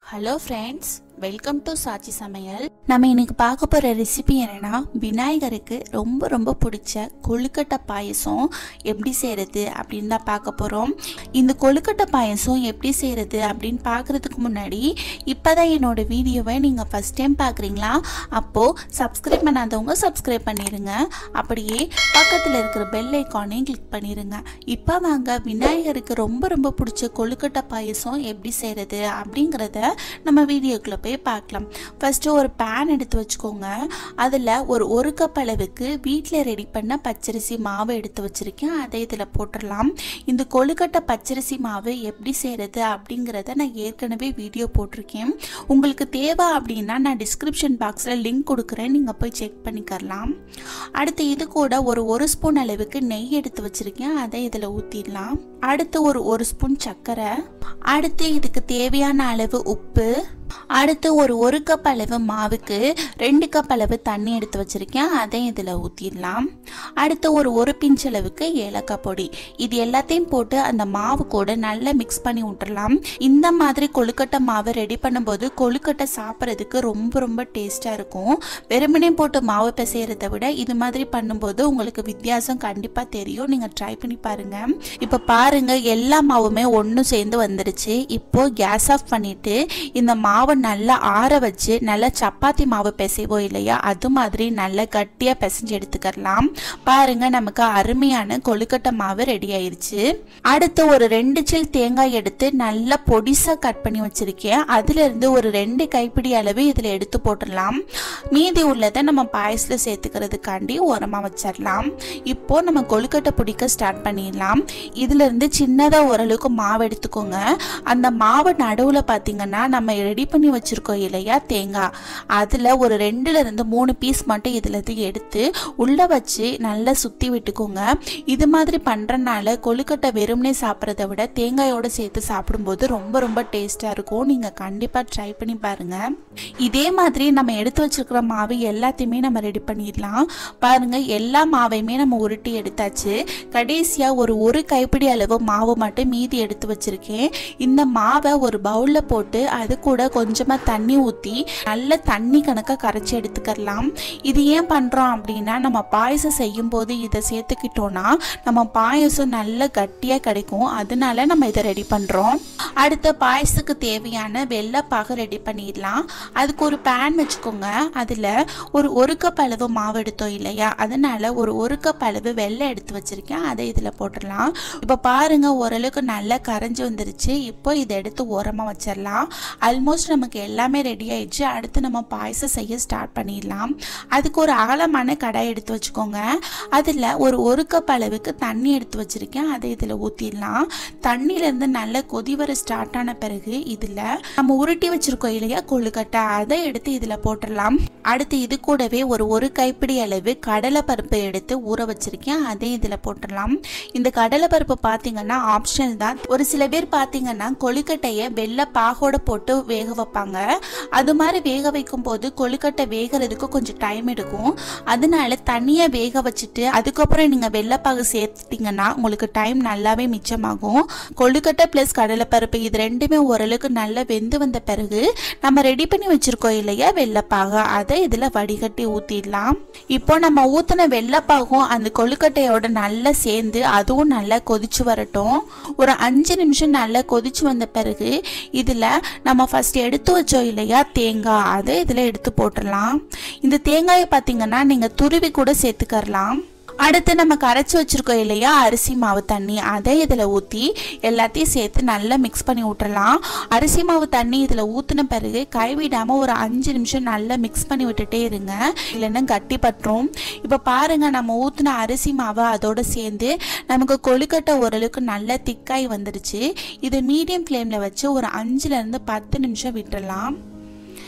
hello friends welcome to Sachi சமையல் நம்ம இன்னைக்கு பார்க்க போகிற ரெசிபி என்னன்னா விநாயகருக்கு ரொம்ப ரொம்ப பிடிச்ச கொழுக்கட்டை பாயசம் எப்படி செய்கிறது அப்படின்னு தான் பார்க்க போகிறோம் இந்த கொழுக்கட்டை பாயசம் எப்படி செய்கிறது அப்படின்னு பார்க்குறதுக்கு முன்னாடி இப்போ தான் என்னோட வீடியோவை நீங்கள் ஃபஸ்ட் டைம் பார்க்குறீங்களா அப்போது சப்ஸ்கிரைப் பண்ணாதவங்க சப்ஸ்கிரைப் பண்ணிடுங்க அப்படியே பக்கத்தில் இருக்கிற பெல் ஐக்கானையும் கிளிக் பண்ணிடுங்க இப்போ வாங்க விநாயகருக்கு ரொம்ப ரொம்ப பிடிச்ச கொழுக்கட்டை பாயசம் எப்படி செய்கிறது அப்படிங்கிறத நம்ம வீடியோக்குள்ளே போய் பார்க்கலாம் ஃபஸ்ட்டு ஒரு பேன் எடுத்து வச்சுக்கோங்க அதில் ஒரு ஒரு கப் அளவுக்கு வீட்டில் ரெடி பண்ண பச்சரிசி மாவு எடுத்து வச்சுருக்கேன் அதை இதில் போட்டுடலாம் இந்த கொழுக்கட்டை பச்சரிசி மாவு எப்படி செய்கிறது அப்படிங்கிறத நான் ஏற்கனவே வீடியோ போட்டிருக்கேன் உங்களுக்கு தேவை அப்படின்னா நான் டிஸ்கிரிப்ஷன் பாக்ஸில் லிங்க் கொடுக்குறேன் நீங்கள் போய் செக் பண்ணிக்கலாம் அடுத்து இது கூட ஒரு ஒரு ஸ்பூன் அளவுக்கு நெய் எடுத்து வச்சுருக்கேன் அதை இதில் ஊற்றிடலாம் அடுத்து ஒரு ஒரு ஸ்பூன் சர்க்கரை அடுத்து இதுக்கு தேவையான அளவு உப்பு அடுத்து ஒரு ஒரு கப் அளவு மாவுக்கு ரெண்டு கப் அளவு தண்ணி எடுத்து வச்சுருக்கேன் அதை இதில் ஊற்றிடலாம் அடுத்து ஒரு ஒரு பிஞ்ச் அளவுக்கு ஏலக்காய் பொடி இது எல்லாத்தையும் போட்டு அந்த மாவு கூட நல்லா மிக்ஸ் பண்ணி விட்டுறலாம் இந்த மாதிரி கொழுக்கட்டை மாவு ரெடி பண்ணும்போது கொழுக்கட்டை சாப்பிட்றதுக்கு ரொம்ப ரொம்ப டேஸ்ட்டாக இருக்கும் வெறுமனே போட்டு மாவு பிசைகிறத விட இது மாதிரி பண்ணும்போது உங்களுக்கு வித்தியாசம் கண்டிப்பாக தெரியும் நீங்கள் ட்ரை பண்ணி பாருங்கள் இப்போ பாருங்கள் எல்லா மாவுமே ஒன்று சேர்ந்து வந்துருச்சு இப்போ கேஸ் ஆஃப் பண்ணிவிட்டு இந்த மாவை நல்லா ஆற வச்சு நல்லா சப்பாத்தி மாவு பிசைவோம் இல்லையா அது மாதிரி நல்லா கட்டியாக பிசைஞ்சு எடுத்துக்கலாம் பாருங்க நமக்கு அருமையான கொழுக்கட்டை மாவு ரெடி ஆயிருச்சு அடுத்து ஒரு ரெண்டு சில் தேங்காய் எடுத்து நல்லா பொடிசா கட் பண்ணி வச்சிருக்கேன் அதுல இருந்து ஒரு ரெண்டு கைப்பிடி அளவு இதுல எடுத்து போட்டுடலாம் மீதி உள்ளதை நம்ம பாயசத்தில் சேர்த்துக்கிறதுக்காண்டி உரமா வச்சிடலாம் இப்போ நம்ம கொழுக்கட்டை பிடிக்க ஸ்டார்ட் பண்ணிடலாம் இதுல இருந்து சின்னதா ஓரளவுக்கு மாவு எடுத்துக்கோங்க அந்த மாவு நடுவுல பாத்தீங்கன்னா நம்ம ரெடி பண்ணி வச்சிருக்கோம் இல்லையா தேங்காய் அதில் ஒரு ரெண்டுல இருந்து மூணு பீஸ் மட்டும் இதுல இருந்து எடுத்து உள்ளே வச்சு நல்லா சுற்றி விட்டுக்கோங்க இது மாதிரி பண்ணுறனால கொழுக்கட்டை வெறுமனே சாப்பிட்றத விட தேங்காயோட சேர்த்து சாப்பிடும்போது ரொம்ப ரொம்ப டேஸ்ட்டாக இருக்கும் நீங்கள் கண்டிப்பாக ட்ரை பண்ணி பாருங்கள் இதே மாதிரி நம்ம எடுத்து வச்சிருக்கிற மாவு எல்லாத்தையுமே நம்ம ரெடி பண்ணிடலாம் பாருங்கள் எல்லா மாவையுமே நம்ம உருட்டி எடுத்தாச்சு கடைசியாக ஒரு ஒரு கைப்பிடி அளவு மாவு மட்டும் மீதி எடுத்து வச்சிருக்கேன் இந்த மாவை ஒரு பவுலில் போட்டு அது கூட கொஞ்சமாக தண்ணி ஊற்றி நல்ல தண்ணி கணக்காக கரைச்சி எடுத்துக்கலாம் இது ஏன் பண்ணுறோம் அப்படின்னா நம்ம பாயசம் செய்யும்போது இதை சேர்த்துக்கிட்டோன்னா நம்ம பாயசம் நல்ல கட்டியாக கிடைக்கும் அதனால நம்ம இதை ரெடி பண்ணுறோம் அடுத்து பாயசத்துக்கு தேவையான வெள்ளைப்பாக ரெடி பண்ணிடலாம் அதுக்கு ஒரு பேன் வச்சுக்கோங்க அதில் ஒரு ஒரு கப் அளவு மாவு எடுத்தோம் இல்லையா அதனால ஒரு ஒரு கப் அளவு வெள்ளை எடுத்து வச்சுருக்கேன் அதை இதில் போட்டுடலாம் இப்போ பாருங்கள் ஓரளவுக்கு நல்லா கரைஞ்சி வந்துருச்சு இப்போ இதை எடுத்து ஓரமாக வச்சிடலாம் ஆல்மோஸ்ட் நமக்கு எல்லாமே ரெடி ஆயிடுச்சு அடுத்து நம்ம பாயசம் செய்ய ஸ்டார்ட் பண்ணிடலாம் அதுக்கு ஒரு அகலமான கடாய் எடுத்து வச்சுக்கோங்க அதில் ஒரு ஒரு கப் அளவுக்கு தண்ணி எடுத்து வச்சுருக்கேன் அதை இதில் ஊற்றிடலாம் தண்ணியிலேருந்து நல்ல கொதி வர ஸ்டார்ட் ஆன பிறகு இதில் நம்ம உருட்டி வச்சுருக்கோம் இல்லையா கொழுக்கட்டை அதை எடுத்து இதில் போட்டுடலாம் அடுத்து இது கூடவே ஒரு ஒரு கைப்பிடி அளவு கடலை பருப்பு எடுத்து ஊற வச்சுருக்கேன் அதை இதில் போட்டுடலாம் இந்த கடலை பருப்பு பார்த்தீங்கன்னா ஆப்ஷனல் தான் ஒரு சில பேர் பார்த்தீங்கன்னா கொழுக்கட்டையை வெள்ளை பாகோட போட்டு வேக வைப்பாங்க அது மாதிரி வேக வைக்கும் போது கொழுக்கட்டை வேகிறதுக்கு கொஞ்சம் டைம் எடுக்கும் அதனால தனியாக வேக வச்சுட்டு அதுக்கப்புறம் நீங்கள் வெள்ளைப்பாகு சேர்த்துட்டிங்கன்னா உங்களுக்கு டைம் நல்லாவே மிச்சமாகும் கொழுக்கட்டை ப்ளஸ் கடலைப்பருப்பு இது ரெண்டுமே ஓரளவுக்கு நல்லா வெந்து வந்த பிறகு நம்ம ரெடி பண்ணி வச்சுருக்கோம் இல்லையா வெள்ளைப்பாகு அதை இதில் வடிகட்டி ஊற்றிடலாம் இப்போ நம்ம ஊற்றின வெள்ளைப்பாகும் அந்த கொழுக்கட்டையோட நல்லா சேர்ந்து அதுவும் நல்லா கொதிச்சு வரட்டும் ஒரு அஞ்சு நிமிஷம் நல்லா கொதிச்சு வந்த பிறகு இதில் நம்ம ஃபஸ்ட் எடுத்து வச்சோம் இல்லையா தேங்காய் அதை இதில் எடுத்து போட்டுடலாம் இந்த தேங்காயை பார்த்தீங்கன்னா நீங்கள் துருவி கூட சேர்த்துக்கரலாம் அடுத்து நம்ம கரைச்சி வச்சுருக்கோம் இல்லையா அரிசி மாவு தண்ணி அதை இதில் ஊற்றி எல்லாத்தையும் சேர்த்து நல்லா மிக்ஸ் பண்ணி விட்டுறலாம் அரிசி மாவு தண்ணி இதில் ஊற்றின பிறகு கைவிடாமல் ஒரு அஞ்சு நிமிஷம் நல்லா மிக்ஸ் பண்ணி விட்டுட்டே இருங்க இல்லைன்னா கட்டி பட்டுரும் இப்போ பாருங்கள் நம்ம ஊற்றின அரிசி மாவு அதோடு சேர்ந்து நமக்கு கொழுக்கட்டை ஓரளவுக்கு நல்லா திக்காய் வந்துடுச்சு இது மீடியம் ஃப்ளேமில் வச்சு ஒரு அஞ்சுலேருந்து பத்து நிமிஷம் விட்டுறலாம்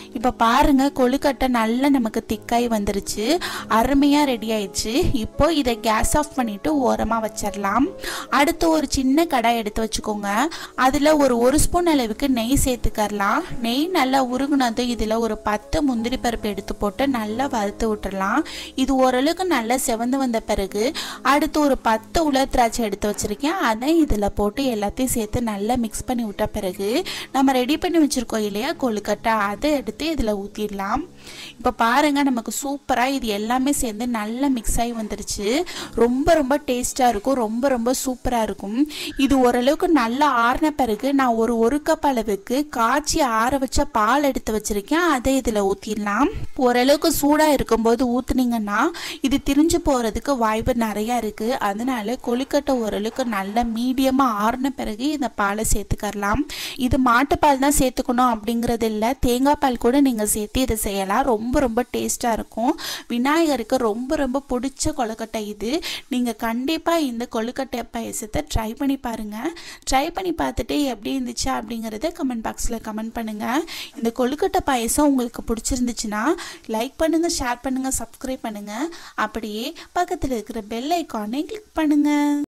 இப்போ பாருங்க கொழுக்கட்டை நல்லா நமக்கு திக்காய் வந்துருச்சு அருமையாக ரெடி ஆயிடுச்சு இப்போ இதை கேஸ் ஆஃப் பண்ணிட்டு ஓரமாக வச்சிடலாம் அடுத்து ஒரு சின்ன கடாய் எடுத்து வச்சுக்கோங்க அதில் ஒரு ஒரு ஸ்பூன் அளவுக்கு நெய் சேர்த்துக்கரலாம் நெய் நல்லா உருகுனதும் இதில் ஒரு பத்து முந்திரி பருப்பு எடுத்து போட்டு நல்லா வறுத்து விட்டுறலாம் இது ஓரளவுக்கு நல்லா செவந்து வந்த பிறகு அடுத்து ஒரு பத்து உலர் திராட்சை எடுத்து வச்சுருக்கேன் அதை இதில் போட்டு எல்லாத்தையும் சேர்த்து நல்லா மிக்ஸ் பண்ணி விட்ட பிறகு நம்ம ரெடி பண்ணி வச்சுருக்கோம் இல்லையா கொழுக்கட்டை அதை எடுத்து இதில் ஊற்றிடலாம் இப்போ பாருங்கள் நமக்கு சூப்பராக இது எல்லாமே சேர்ந்து நல்லா மிக்ஸ் ஆகி வந்துருச்சு ரொம்ப ரொம்ப டேஸ்ட்டாக இருக்கும் ரொம்ப ரொம்ப சூப்பராக இருக்கும் இது ஓரளவுக்கு நல்லா ஆறின பிறகு நான் ஒரு ஒரு கப் அளவுக்கு காய்ச்சி ஆற வச்ச பால் எடுத்து வச்சுருக்கேன் அதை இதில் ஊற்றிடலாம் ஓரளவுக்கு சூடாக இருக்கும்போது ஊற்றுனீங்கன்னா இது திரிஞ்சு போகிறதுக்கு வாய்ப்பு நிறையா இருக்குது அதனால கொழுக்கட்டை ஓரளவுக்கு நல்லா மீடியமாக ஆறின பிறகு இந்த பாலை சேர்த்துக்கரலாம் இது மாட்டுப்பால் தான் சேர்த்துக்கணும் அப்படிங்கிறது இல்லை தேங்காய் பால் கூட நீங்கள் சேர்த்து இதை செய்யலாம் ரொம்ப ரொம்ப டேஸ்ட்டாக இருக்கும் விநாயகருக்கு ரொம்ப ரொம்ப பிடிச்ச கொழுக்கட்டை இது நீங்கள் கண்டிப்பாக இந்த கொழுக்கட்டை பாயசத்தை ட்ரை பண்ணி பாருங்கள் ட்ரை பண்ணி பார்த்துட்டு எப்படி இருந்துச்சு அப்படிங்கிறத கமெண்ட் பாக்ஸில் கமெண்ட் பண்ணுங்கள் இந்த கொழுக்கட்டை பாயசம் உங்களுக்கு பிடிச்சிருந்துச்சுன்னா லைக் பண்ணுங்கள் ஷேர் பண்ணுங்கள் சப்ஸ்கிரைப் பண்ணுங்கள் அப்படியே பக்கத்தில் இருக்கிற பெல் ஐக்கானை கிளிக் பண்ணுங்கள்